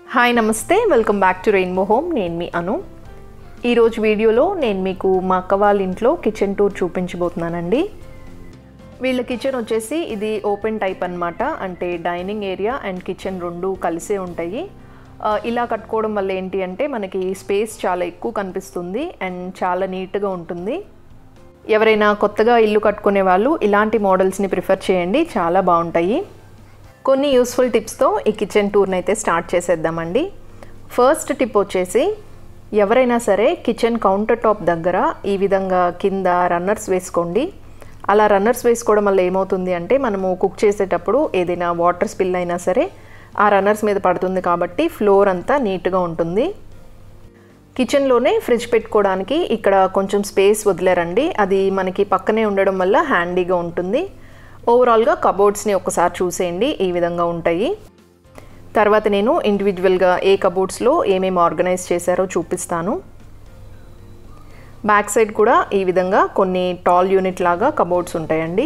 hi నమస్తే welcome back to rainbow home నేను మీ అను ఈరోజు వీడియోలో నేను మీకు మా అక్క వాళ్ళ ఇంట్లో కిచెన్ టూర్ చూపించబోతున్నానండి వీళ్ళ కిచెన్ వచ్చేసి ఇది ఓపెన్ టైప్ అన్నమాట అంటే డైనింగ్ ఏరియా అండ్ కిచెన్ రెండు కలిసే ఉంటాయి ఆ, ఇలా కట్టుకోవడం వల్ల ఏంటి అంటే మనకి స్పేస్ చాలా ఎక్కువ కనిపిస్తుంది అండ్ చాలా నీట్గా ఉంటుంది ఎవరైనా కొత్తగా ఇల్లు కట్టుకునే వాళ్ళు ఇలాంటి మోడల్స్ని ప్రిఫర్ చేయండి చాలా బాగుంటాయి కొన్ని యూస్ఫుల్ టిప్స్తో ఈ కిచెన్ టూర్ని అయితే స్టార్ట్ చేసేద్దామండి ఫస్ట్ టిప్ వచ్చేసి ఎవరైనా సరే కిచెన్ కౌంటర్ టాప్ దగ్గర ఈ విధంగా కింద రన్నర్స్ వేసుకోండి అలా రన్నర్స్ వేసుకోవడం వల్ల ఏమవుతుంది అంటే మనము కుక్ చేసేటప్పుడు ఏదైనా వాటర్ స్పిల్ అయినా సరే ఆ రన్నర్స్ మీద పడుతుంది కాబట్టి ఫ్లోర్ అంతా నీట్గా ఉంటుంది కిచెన్లోనే ఫ్రిడ్జ్ పెట్టుకోవడానికి ఇక్కడ కొంచెం స్పేస్ వదిలేరండి అది మనకి పక్కనే ఉండడం వల్ల హ్యాండీగా ఉంటుంది ఓవరాల్గా కబోర్డ్స్ని ఒకసారి చూసేయండి ఈ విధంగా ఉంటాయి తర్వాత నేను ఇండివిజువల్గా ఏ కబోర్డ్స్లో ఏమేమి ఆర్గనైజ్ చేశారో చూపిస్తాను బ్యాక్ సైడ్ కూడా ఈ విధంగా కొన్ని టాల్ యూనిట్ లాగా కబోర్డ్స్ ఉంటాయండి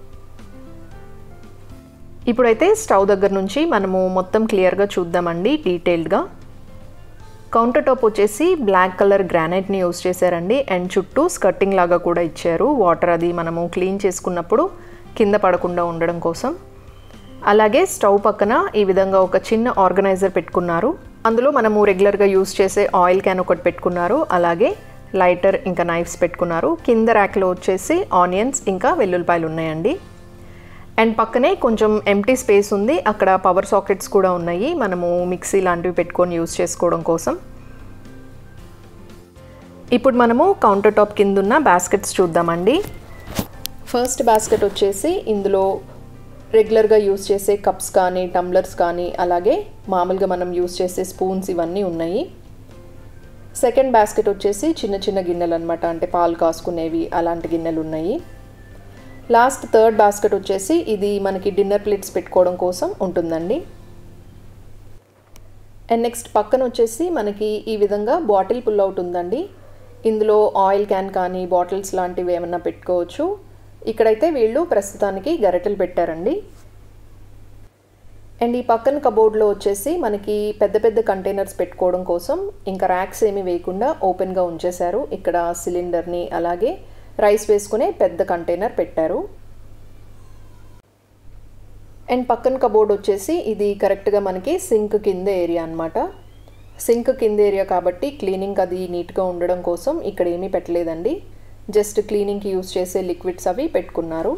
ఇప్పుడైతే స్టవ్ దగ్గర నుంచి మనము మొత్తం క్లియర్గా చూద్దామండి డీటెయిల్డ్గా కౌంటర్ టాప్ వచ్చేసి బ్లాక్ కలర్ గ్రానైట్ని యూస్ చేశారండి అండ్ చుట్టూ స్కర్టింగ్ లాగా కూడా ఇచ్చారు వాటర్ అది మనము క్లీన్ చేసుకున్నప్పుడు కింద పడకుండా ఉండడం కోసం అలాగే స్టవ్ పక్కన ఈ విధంగా ఒక చిన్న ఆర్గనైజర్ పెట్టుకున్నారు అందులో మనము రెగ్యులర్గా యూస్ చేసే ఆయిల్ క్యాన్ ఒకటి పెట్టుకున్నారు అలాగే లైటర్ ఇంకా నైఫ్స్ పెట్టుకున్నారు కింద ర్యాక్లో వచ్చేసి ఆనియన్స్ ఇంకా వెల్లుల్లిపాయలు ఉన్నాయండి అండ్ పక్కనే కొంచెం ఎంటీ స్పేస్ ఉంది అక్కడ పవర్ సాకెట్స్ కూడా ఉన్నాయి మనము మిక్సీ లాంటివి పెట్టుకొని యూస్ చేసుకోవడం కోసం ఇప్పుడు మనము కౌంటర్ టాప్ కింద ఉన్న బాస్కెట్స్ చూద్దామండి ఫస్ట్ బాస్కెట్ వచ్చేసి ఇందులో రెగ్యులర్గా యూస్ చేసే కప్స్ కానీ టంబ్లర్స్ కానీ అలాగే మామూలుగా మనం యూస్ చేసే స్పూన్స్ ఇవన్నీ ఉన్నాయి సెకండ్ బాస్కెట్ వచ్చేసి చిన్న చిన్న గిన్నెలు అనమాట అంటే పాలు కాసుకునేవి అలాంటి గిన్నెలు ఉన్నాయి లాస్ట్ థర్డ్ బాస్కెట్ వచ్చేసి ఇది మనకి డిన్నర్ ప్లేట్స్ పెట్టుకోవడం కోసం ఉంటుందండి అండ్ నెక్స్ట్ పక్కన వచ్చేసి మనకి ఈ విధంగా బాటిల్ పుల్ అవుట్ ఉందండి ఇందులో ఆయిల్ క్యాన్ కానీ బాటిల్స్ లాంటివి ఏమన్నా పెట్టుకోవచ్చు ఇక్కడైతే వీళ్ళు ప్రస్తుతానికి గరిటెలు పెట్టారండి అండ్ ఈ పక్కన కబోర్డ్లో వచ్చేసి మనకి పెద్ద పెద్ద కంటైనర్స్ పెట్టుకోవడం కోసం ఇంకా ర్యాక్స్ ఏమీ వేయకుండా ఓపెన్గా ఉంచేశారు ఇక్కడ సిలిండర్ని అలాగే రైస్ వేసుకునే పెద్ద కంటైనర్ పెట్టారు అండ్ పక్కన కబోర్డ్ వచ్చేసి ఇది కరెక్ట్గా మనకి సింక్ కింద ఏరియా అనమాట సింక్ కింద ఏరియా కాబట్టి క్లీనింగ్ అది నీట్గా ఉండడం కోసం ఇక్కడ ఏమీ పెట్టలేదండి జస్ట్ క్లీనింగ్కి యూస్ చేసే లిక్విడ్స్ అవి పెట్టుకున్నారు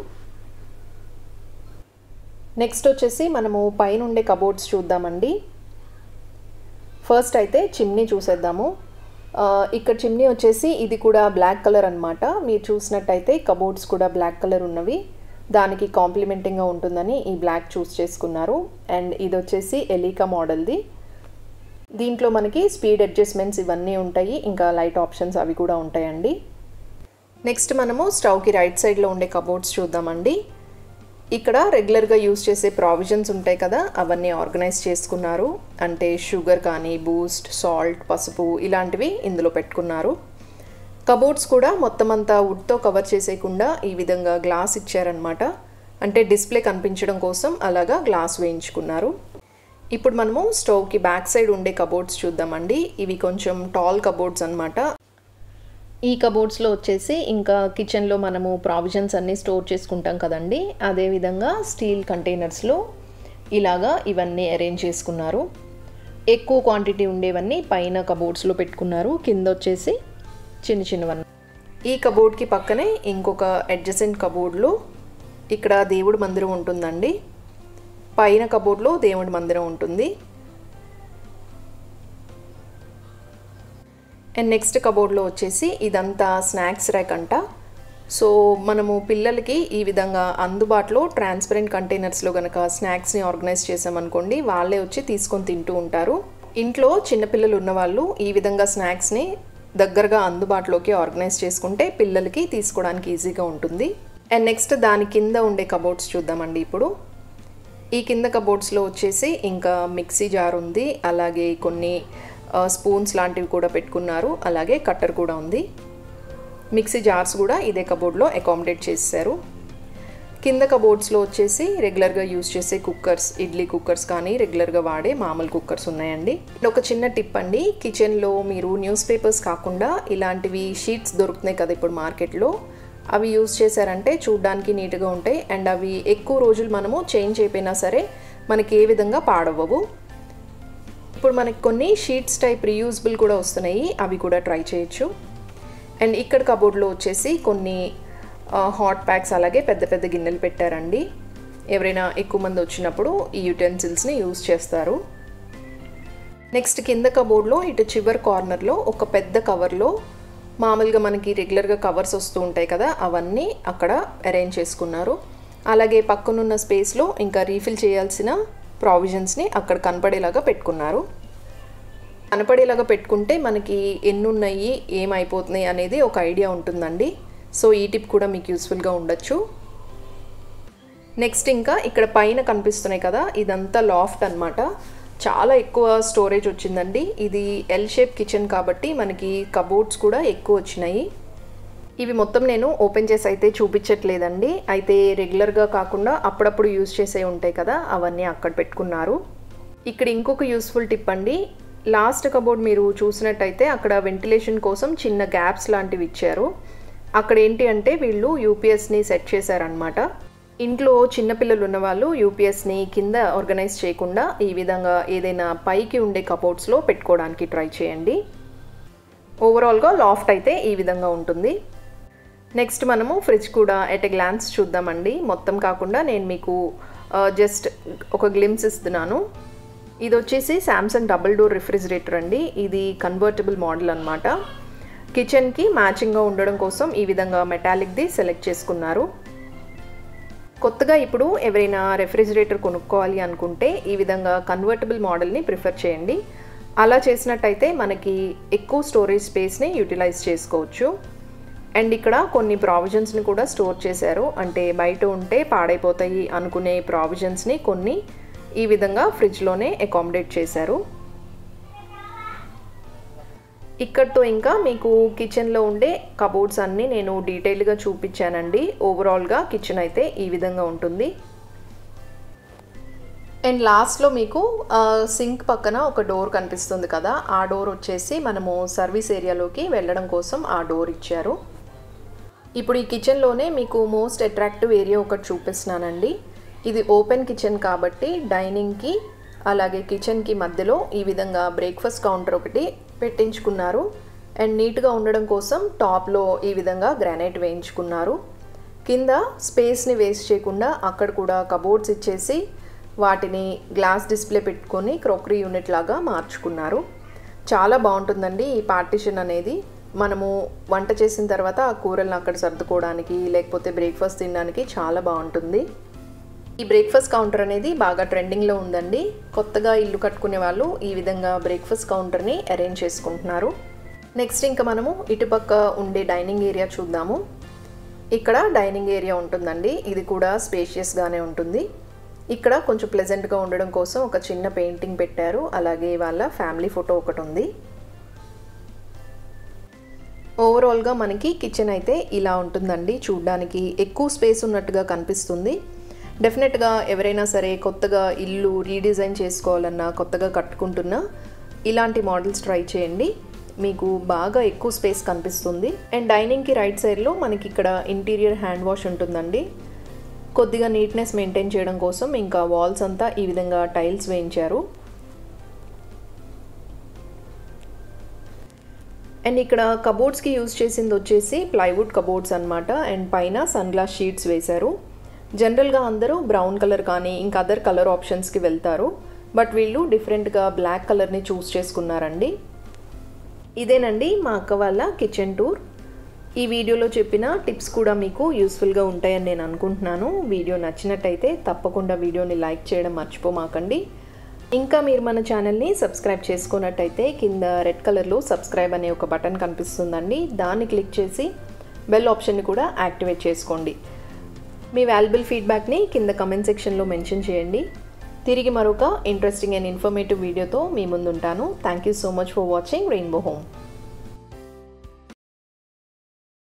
నెక్స్ట్ వచ్చేసి మనము పైన ఉండే కబోర్డ్స్ చూద్దామండి ఫస్ట్ అయితే చిమ్నీ చూసేద్దాము ఆ, ఇక్కడ చిమ్నీ వచ్చేసి ఇది కూడా బ్లాక్ కలర్ అనమాట మీరు చూసినట్టయితే కబోర్డ్స్ కూడా బ్లాక్ కలర్ ఉన్నవి దానికి కాంప్లిమెంటింగ్గా ఉంటుందని ఈ బ్లాక్ చూస్ చేసుకున్నారు అండ్ ఇది వచ్చేసి ఎలీకా మోడల్ది దీంట్లో మనకి స్పీడ్ అడ్జస్ట్మెంట్స్ ఇవన్నీ ఉంటాయి ఇంకా లైట్ ఆప్షన్స్ అవి కూడా ఉంటాయండి నెక్స్ట్ మనము స్టవ్కి రైట్ సైడ్లో ఉండే కబోర్డ్స్ చూద్దామండి ఇక్కడ రెగ్యులర్గా యూస్ చేసే ప్రావిజన్స్ ఉంటాయి కదా అవన్నీ ఆర్గనైజ్ చేసుకున్నారు అంటే షుగర్ కానీ బూస్ట్ సాల్ట్ పసుపు ఇలాంటివి ఇందులో పెట్టుకున్నారు కబోర్డ్స్ కూడా మొత్తం అంతా వుడ్తో కవర్ చేసేయకుండా ఈ విధంగా గ్లాస్ ఇచ్చారనమాట అంటే డిస్ప్లే కనిపించడం కోసం అలాగా గ్లాస్ వేయించుకున్నారు ఇప్పుడు మనము స్టవ్కి బ్యాక్ సైడ్ ఉండే కబోర్డ్స్ చూద్దామండి ఇవి కొంచెం టాల్ కబోర్డ్స్ అనమాట ఈ కబోర్డ్స్లో వచ్చేసి ఇంకా కిచెన్లో మనము ప్రావిజన్స్ అన్నీ స్టోర్ చేసుకుంటాం కదండి అదేవిధంగా స్టీల్ కంటైనర్స్లో ఇలాగా ఇవన్నీ అరేంజ్ చేసుకున్నారు ఎక్కువ క్వాంటిటీ ఉండేవన్నీ పైన కబోర్డ్స్లో పెట్టుకున్నారు కింద వచ్చేసి చిన్న చిన్నవన్నీ ఈ కబోర్డ్కి పక్కనే ఇంకొక అడ్జసెంట్ కబోర్డ్లో ఇక్కడ దేవుడి మందిరం ఉంటుందండి పైన కబోర్డ్లో దేవుడి మందిరం ఉంటుంది అండ్ నెక్స్ట్ కబోర్డ్లో వచ్చేసి ఇదంతా స్నాక్స్ ర్యాక్ అంట సో మనము పిల్లలకి ఈ విధంగా అందుబాటులో ట్రాన్స్పరెంట్ కంటైనర్స్లో కనుక స్నాక్స్ని ఆర్గనైజ్ చేసామనుకోండి వాళ్ళే వచ్చి తీసుకొని తింటూ ఉంటారు ఇంట్లో చిన్నపిల్లలు ఉన్నవాళ్ళు ఈ విధంగా స్నాక్స్ని దగ్గరగా అందుబాటులోకి ఆర్గనైజ్ చేసుకుంటే పిల్లలకి తీసుకోవడానికి ఈజీగా ఉంటుంది అండ్ నెక్స్ట్ దాని కింద ఉండే కబోర్డ్స్ చూద్దామండి ఇప్పుడు ఈ కింద కబోర్డ్స్లో వచ్చేసి ఇంకా మిక్సీ జార్ ఉంది అలాగే కొన్ని ఆ, స్పూన్స్ లాంటివి కూడా పెట్టుకున్నారు అలాగే కట్టర్ కూడా ఉంది మిక్సీ జార్స్ కూడా ఇదే కబోర్డ్లో అకామిడేట్ చేశారు కింద కబోర్డ్స్లో వచ్చేసి రెగ్యులర్గా యూస్ చేసే కుక్కర్స్ ఇడ్లీ కుక్కర్స్ కానీ రెగ్యులర్గా వాడే మామూలు కుక్కర్స్ ఉన్నాయండి ఒక చిన్న టిప్ అండి కిచెన్లో మీరు న్యూస్ పేపర్స్ కాకుండా ఇలాంటివి షీట్స్ దొరుకుతున్నాయి కదా ఇప్పుడు మార్కెట్లో అవి యూస్ చేశారంటే చూడ్డానికి నీట్గా ఉంటాయి అండ్ అవి ఎక్కువ రోజులు మనము చేంజ్ అయిపోయినా సరే మనకి ఏ విధంగా పాడవ్వవు ఇప్పుడు మనకి కొన్ని షీట్స్ టైప్ రీయూజబుల్ కూడా వస్తున్నాయి అవి కూడా ట్రై చేయొచ్చు అండ్ ఇక్కడ కబోర్డ్లో వచ్చేసి కొన్ని హాట్ ప్యాక్స్ అలాగే పెద్ద పెద్ద గిన్నెలు పెట్టారండి ఎవరైనా ఎక్కువ మంది వచ్చినప్పుడు ఈ యుటెన్సిల్స్ని యూజ్ చేస్తారు నెక్స్ట్ కింద కబోర్డ్లో ఇటు చివరి కార్నర్లో ఒక పెద్ద కవర్లో మామూలుగా మనకి రెగ్యులర్గా కవర్స్ వస్తూ ఉంటాయి కదా అవన్నీ అక్కడ అరేంజ్ చేసుకున్నారు అలాగే పక్కనున్న స్పేస్లో ఇంకా రీఫిల్ చేయాల్సిన ప్రావిజన్స్ని అక్కడ కనపడేలాగా పెట్టుకున్నారు కనపడేలాగా పెట్టుకుంటే మనకి ఎన్ని ఉన్నాయి ఏమైపోతున్నాయి అనేది ఒక ఐడియా ఉంటుందండి సో ఈ టిప్ కూడా మీకు యూస్ఫుల్గా ఉండొచ్చు నెక్స్ట్ ఇంకా ఇక్కడ పైన కనిపిస్తున్నాయి కదా ఇదంతా లాఫ్ట్ అనమాట చాలా ఎక్కువ స్టోరేజ్ వచ్చిందండి ఇది ఎల్ షేప్ కిచెన్ కాబట్టి మనకి కబోర్డ్స్ కూడా ఎక్కువ వచ్చినాయి ఇవి మొత్తం నేను ఓపెన్ చేసి అయితే చూపించట్లేదండి అయితే రెగ్యులర్గా కాకుండా అప్పుడప్పుడు యూజ్ చేసే ఉంటాయి కదా అవన్నీ అక్కడ పెట్టుకున్నారు ఇక్కడ ఇంకొక యూస్ఫుల్ టిప్ అండి లాస్ట్ కబోర్డ్ మీరు చూసినట్టయితే అక్కడ వెంటిలేషన్ కోసం చిన్న గ్యాప్స్ లాంటివి ఇచ్చారు అక్కడ ఏంటి అంటే వీళ్ళు యూపీఎస్ని సెట్ చేశారనమాట ఇంట్లో చిన్నపిల్లలు ఉన్న వాళ్ళు యూపీఎస్ని కింద ఆర్గనైజ్ చేయకుండా ఈ విధంగా ఏదైనా పైకి ఉండే కబోర్డ్స్లో పెట్టుకోవడానికి ట్రై చేయండి ఓవరాల్గా లాఫ్ట్ అయితే ఈ విధంగా ఉంటుంది నెక్స్ట్ మనము ఫ్రిడ్జ్ కూడా ఎట్ ఎ గ్లాన్స్ చూద్దామండి మొత్తం కాకుండా నేను మీకు జస్ట్ ఒక గ్లిమ్స్ ఇస్తున్నాను ఇది వచ్చేసి శాంసంగ్ డబుల్ డోర్ రిఫ్రిజిరేటర్ అండి ఇది కన్వర్టబుల్ మోడల్ అనమాట కిచెన్కి మ్యాచింగ్గా ఉండడం కోసం ఈ విధంగా మెటాలిక్ది సెలెక్ట్ చేసుకున్నారు కొత్తగా ఇప్పుడు ఎవరైనా రెఫ్రిజిరేటర్ కొనుక్కోవాలి అనుకుంటే ఈ విధంగా కన్వర్టబుల్ మోడల్ని ప్రిఫర్ చేయండి అలా చేసినట్టయితే మనకి ఎక్కువ స్టోరేజ్ స్పేస్ని యూటిలైజ్ చేసుకోవచ్చు అండ్ ఇక్కడ కొన్ని ప్రావిజన్స్ని కూడా స్టోర్ చేశారు అంటే బయట ఉంటే పాడైపోతాయి అనుకునే ప్రావిజన్స్ని కొన్ని ఈ విధంగా ఫ్రిడ్జ్లోనే అకామిడేట్ చేశారు ఇక్కడితో ఇంకా మీకు కిచెన్లో ఉండే కబోర్డ్స్ అన్నీ నేను డీటెయిల్గా చూపించానండి ఓవరాల్గా కిచెన్ అయితే ఈ విధంగా ఉంటుంది అండ్ లాస్ట్లో మీకు సింక్ పక్కన ఒక డోర్ కనిపిస్తుంది కదా ఆ డోర్ వచ్చేసి మనము సర్వీస్ ఏరియాలోకి వెళ్ళడం కోసం ఆ డోర్ ఇచ్చారు ఇప్పుడు ఈ కిచెన్లోనే మీకు మోస్ట్ అట్రాక్టివ్ ఏరియా ఒకటి చూపిస్తున్నానండి ఇది ఓపెన్ కిచెన్ కాబట్టి డైనింగ్కి అలాగే కిచెన్కి మధ్యలో ఈ విధంగా బ్రేక్ఫాస్ట్ కౌంటర్ ఒకటి పెట్టించుకున్నారు అండ్ నీట్గా ఉండడం కోసం టాప్లో ఈ విధంగా గ్రానైట్ వేయించుకున్నారు కింద స్పేస్ని వేస్ట్ చేయకుండా అక్కడ కూడా కబోర్డ్స్ ఇచ్చేసి వాటిని గ్లాస్ డిస్ప్లే పెట్టుకొని క్రోకరీ యూనిట్ లాగా మార్చుకున్నారు చాలా బాగుంటుందండి ఈ పార్టిషన్ అనేది మనము వంట చేసిన తర్వాత ఆ కూరలను అక్కడ సర్దుకోవడానికి లేకపోతే బ్రేక్ఫాస్ట్ తినడానికి చాలా బాగుంటుంది ఈ బ్రేక్ఫాస్ట్ కౌంటర్ అనేది బాగా ట్రెండింగ్లో ఉందండి కొత్తగా ఇల్లు కట్టుకునే వాళ్ళు ఈ విధంగా బ్రేక్ఫాస్ట్ కౌంటర్ని అరేంజ్ చేసుకుంటున్నారు నెక్స్ట్ ఇంకా మనము ఇటుపక్క ఉండే డైనింగ్ ఏరియా చూద్దాము ఇక్కడ డైనింగ్ ఏరియా ఉంటుందండి ఇది కూడా స్పేషియస్గానే ఉంటుంది ఇక్కడ కొంచెం ప్లెజెంట్గా ఉండడం కోసం ఒక చిన్న పెయింటింగ్ పెట్టారు అలాగే వాళ్ళ ఫ్యామిలీ ఫోటో ఒకటి ఉంది ఓవరాల్గా మనకి కిచెన్ అయితే ఇలా ఉంటుందండి చూడ్డానికి ఎక్కువ స్పేస్ ఉన్నట్టుగా కనిపిస్తుంది డెఫినెట్గా ఎవరైనా సరే కొత్తగా ఇల్లు రీడిజైన్ చేసుకోవాలన్నా కొత్తగా కట్టుకుంటున్నా ఇలాంటి మోడల్స్ ట్రై చేయండి మీకు బాగా ఎక్కువ స్పేస్ కనిపిస్తుంది అండ్ డైనింగ్కి రైట్ సైడ్లో మనకి ఇక్కడ ఇంటీరియర్ హ్యాండ్ వాష్ ఉంటుందండి కొద్దిగా నీట్నెస్ మెయింటైన్ చేయడం కోసం ఇంకా వాల్స్ అంతా ఈ విధంగా టైల్స్ వేయించారు అండ్ ఇక్కడ కబోర్డ్స్కి యూజ్ చేసింది వచ్చేసి ప్లైవుడ్ కబోర్డ్స్ అనమాట అండ్ పైన సన్ గ్లాస్ షీట్స్ వేశారు జనరల్గా అందరూ బ్రౌన్ కలర్ కానీ ఇంకా అదర్ కలర్ ఆప్షన్స్కి వెళ్తారు బట్ వీళ్ళు డిఫరెంట్గా బ్లాక్ కలర్ని చూస్ చేసుకున్నారండి ఇదేనండి మా అక్క వాళ్ళ కిచెన్ టూర్ ఈ వీడియోలో చెప్పిన టిప్స్ కూడా మీకు యూస్ఫుల్గా ఉంటాయని నేను అనుకుంటున్నాను వీడియో నచ్చినట్టయితే తప్పకుండా వీడియోని లైక్ చేయడం మర్చిపోమాకండి ఇంకా మీరు మన ఛానల్ని సబ్స్క్రైబ్ చేసుకున్నట్టయితే కింద రెడ్ కలర్లో సబ్స్క్రైబ్ అనే ఒక బటన్ కనిపిస్తుందండి దాన్ని క్లిక్ చేసి బెల్ ఆప్షన్ని కూడా యాక్టివేట్ చేసుకోండి మీ వాల్యుబుల్ ఫీడ్బ్యాక్ని కింద కమెంట్ సెక్షన్లో మెన్షన్ చేయండి తిరిగి మరొక ఇంట్రెస్టింగ్ అండ్ ఇన్ఫర్మేటివ్ వీడియోతో మీ ముందుంటాను thank you so much for watching rainbow home